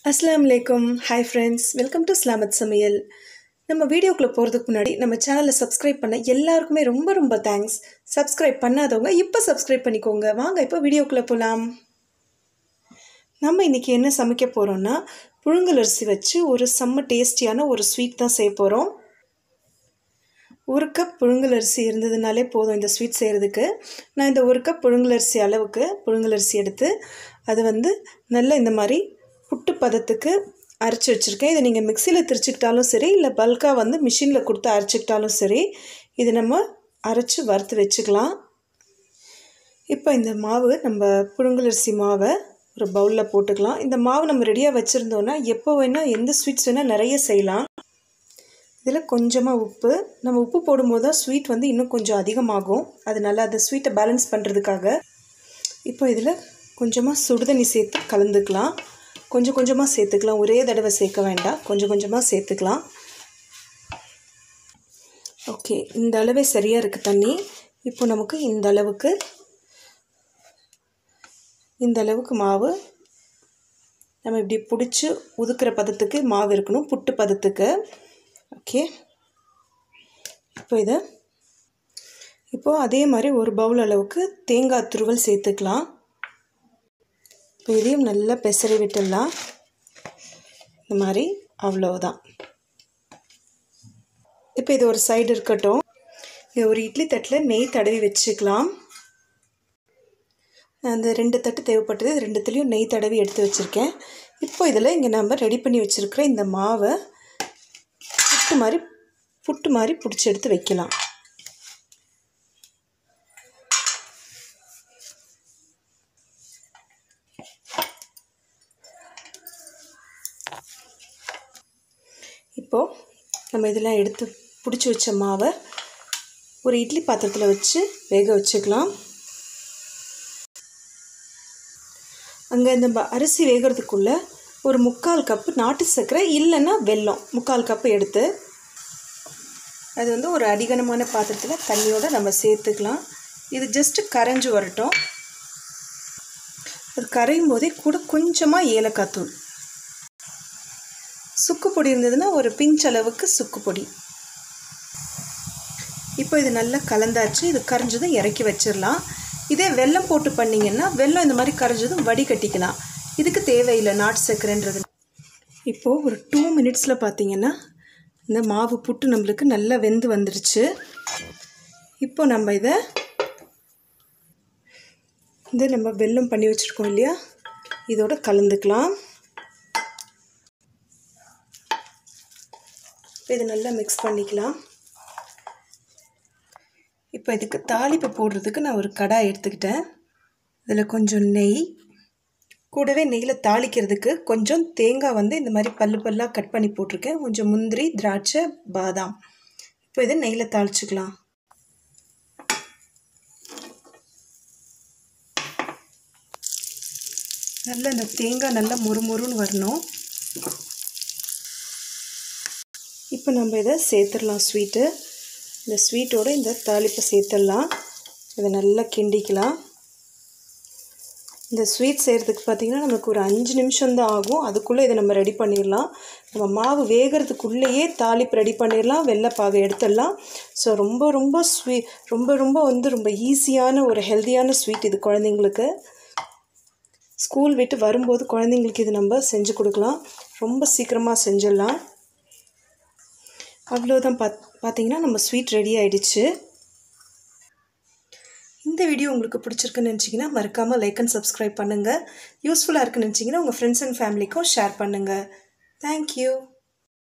அஸ்ஸலாமு அலைக்கும் hi friends welcome to Salamath சமையல் நம்ம வீடியோக்குள்ளே போகிறதுக்கு முன்னாடி நம்ம சேனலை சப்ஸ்கிரைப் பண்ண எல்லாருக்குமே ரொம்ப ரொம்ப தேங்க்ஸ் சப்ஸ்கிரைப் பண்ணாதவங்க இப்போ சப்ஸ்கிரைப் பண்ணிக்கோங்க வாங்க இப்போ வீடியோக்குள்ளே போகலாம் நம்ம இன்றைக்கி என்ன சமைக்க போகிறோம்னா புழுங்கல் அரிசி வச்சு ஒரு செம்ம டேஸ்டியான ஒரு ஸ்வீட் தான் செய்ய போகிறோம் ஒரு கப் புழுங்கல் அரிசி இருந்ததுனாலே போதும் இந்த ஸ்வீட் செய்கிறதுக்கு நான் இந்த ஒரு கப் புழுங்கல் அரிசி அளவுக்கு புழுங்கல் அரிசி எடுத்து அது வந்து நல்ல இந்த மாதிரி புட்டு பதத்துக்கு அரைச்சி வச்சுருக்கேன் இதை நீங்கள் மிக்சியில் திரிச்சிக்கிட்டாலும் சரி இல்லை பல்காக வந்து மிஷினில் கொடுத்து அரைச்சிக்கிட்டாலும் சரி இது நம்ம அரைச்சி வறுத்து வச்சுக்கலாம் இப்போ இந்த மாவு நம்ம புழுங்கலரிசி மாவை ஒரு பவுலில் போட்டுக்கலாம் இந்த மாவு நம்ம ரெடியாக வச்சுருந்தோன்னா எப்போ வேணால் எந்த ஸ்வீட்ஸ் வேணால் நிறைய செய்யலாம் இதில் கொஞ்சமாக உப்பு நம்ம உப்பு போடும்போது தான் ஸ்வீட் வந்து இன்னும் கொஞ்சம் அதிகமாகும் அதனால் அந்த ஸ்வீட்டை பேலன்ஸ் பண்ணுறதுக்காக இப்போ இதில் கொஞ்சமாக சுடுதண்ணி சேர்த்து கலந்துக்கலாம் கொஞ்சம் கொஞ்சமாக சேர்த்துக்கலாம் ஒரே தடவை சேர்க்க வேண்டாம் கொஞ்சம் கொஞ்சமாக சேர்த்துக்கலாம் ஓகே இந்த அளவே சரியாக இருக்குது தண்ணி இப்போ நமக்கு இந்த அளவுக்கு இந்த அளவுக்கு மாவு நம்ம இப்படி பிடிச்சி உதுக்கிற பதத்துக்கு மாவு இருக்கணும் புட்டு பதத்துக்கு ஓகே இப்போ இதை இப்போது அதே மாதிரி ஒரு பவுல் அளவுக்கு தேங்காய் துருவல் சேர்த்துக்கலாம் இப்போ இதையும் நல்லா பெசரி விட்டுடலாம் இந்த மாதிரி அவ்வளோதான் இப்போ இது ஒரு சைடு இருக்கட்டும் இது ஒரு இட்லி தட்டில் நெய் தடவி வச்சுக்கலாம் அந்த ரெண்டு தட்டு தேவைப்பட்டது ரெண்டுத்துலேயும் நெய் தடவி எடுத்து வச்சுருக்கேன் இப்போ இதில் இங்கே நம்ம ரெடி பண்ணி வச்சுருக்கிற இந்த மாவை புட்டு மாதிரி புட்டு மாதிரி பிடிச்சி எடுத்து வைக்கலாம் இப்போது நம்ம இதெல்லாம் எடுத்து பிடிச்சி வச்ச மாவை ஒரு இட்லி பாத்திரத்தில் வச்சு வேக வச்சுக்கலாம் அங்கே இந்த அரிசி வேகிறதுக்குள்ளே ஒரு முக்கால் கப்பு நாட்டு சர்க்கரை இல்லைன்னா வெல்லம் முக்கால் கப்பு எடுத்து அது வந்து ஒரு அடிகனமான பாத்திரத்தில் தண்ணியோடு நம்ம சேர்த்துக்கலாம் இது ஜஸ்ட்டு கரைஞ்சி வரட்டும் அது கரையும் போதே கூட கொஞ்சமாக ஏலக்காய் தூள் சுக்கு பொடி இருந்ததுன்னா ஒரு பிஞ்ச் அளவுக்கு சுக்கு பொடி இப்போ இது நல்லா கலந்தாச்சு இது கரைஞ்சதும் இறக்கி வச்சிடலாம் இதே வெல்லம் போட்டு பண்ணிங்கன்னா வெல்லம் இந்த மாதிரி கரைஞ்சதும் வடிகட்டிக்கலாம் இதுக்கு தேவையில்லை நாட்டு சர்க்கரைன்றது இப்போது ஒரு டூ மினிட்ஸில் பார்த்தீங்கன்னா இந்த மாவு புட்டு நம்மளுக்கு நல்லா வெந்து வந்துருச்சு இப்போ நம்ம இதை இந்த நம்ம வெல்லம் பண்ணி வச்சுருக்கோம் இல்லையா இதோட கலந்துக்கலாம் இப்போ இதை நல்லா மிக்ஸ் பண்ணிக்கலாம் இப்போ இதுக்கு தாளிப்பு போடுறதுக்கு நான் ஒரு கடாய் எடுத்துக்கிட்டேன் இதில் கொஞ்சம் நெய் கூடவே நெய்யில் தாளிக்கிறதுக்கு கொஞ்சம் தேங்காய் வந்து இந்த மாதிரி பல்லு பல்லாக கட் பண்ணி போட்டிருக்கேன் கொஞ்சம் முந்திரி திராட்சை பாதாம் இப்போ இதை நெய்யில் தாளிச்சுக்கலாம் நல்லா இந்த தேங்காய் நல்லா முறுமுறுன்னு வரணும் இப்போ நம்ம இதை சேர்த்துடலாம் ஸ்வீட்டு இந்த ஸ்வீட்டோடு இந்த தாளிப்பை சேர்த்துடலாம் இதை நல்லா கிண்டிக்கலாம் இந்த ஸ்வீட் செய்கிறதுக்கு பார்த்திங்கன்னா நமக்கு ஒரு அஞ்சு நிமிஷம்தான் ஆகும் அதுக்குள்ளே இதை நம்ம ரெடி பண்ணிடலாம் நம்ம மாவு வேகிறதுக்குள்ளேயே தாளிப்பு ரெடி பண்ணிடலாம் வெள்ளைப்பாவை எடுத்துடலாம் ஸோ ரொம்ப ரொம்ப ஸ்வீ ரொம்ப ரொம்ப வந்து ரொம்ப ஈஸியான ஒரு ஹெல்த்தியான ஸ்வீட் இது குழந்தைங்களுக்கு ஸ்கூல் விட்டு வரும்போது குழந்தைங்களுக்கு இது நம்ம செஞ்சு கொடுக்கலாம் ரொம்ப சீக்கிரமாக செஞ்சிடலாம் அவ்வளோதான் பாத் பார்த்தீங்கன்னா நம்ம ஸ்வீட் ரெடி ஆகிடுச்சு இந்த வீடியோ உங்களுக்கு பிடிச்சிருக்குன்னு நினச்சிங்கன்னா மறக்காமல் லைக் அண்ட் சப்ஸ்கிரைப் பண்ணுங்கள் யூஸ்ஃபுல்லாக இருக்குன்னு நினச்சிங்கன்னா உங்கள் ஃப்ரெண்ட்ஸ் அண்ட் ஃபேமிலிக்கும் ஷேர் பண்ணுங்கள் தேங்க்யூ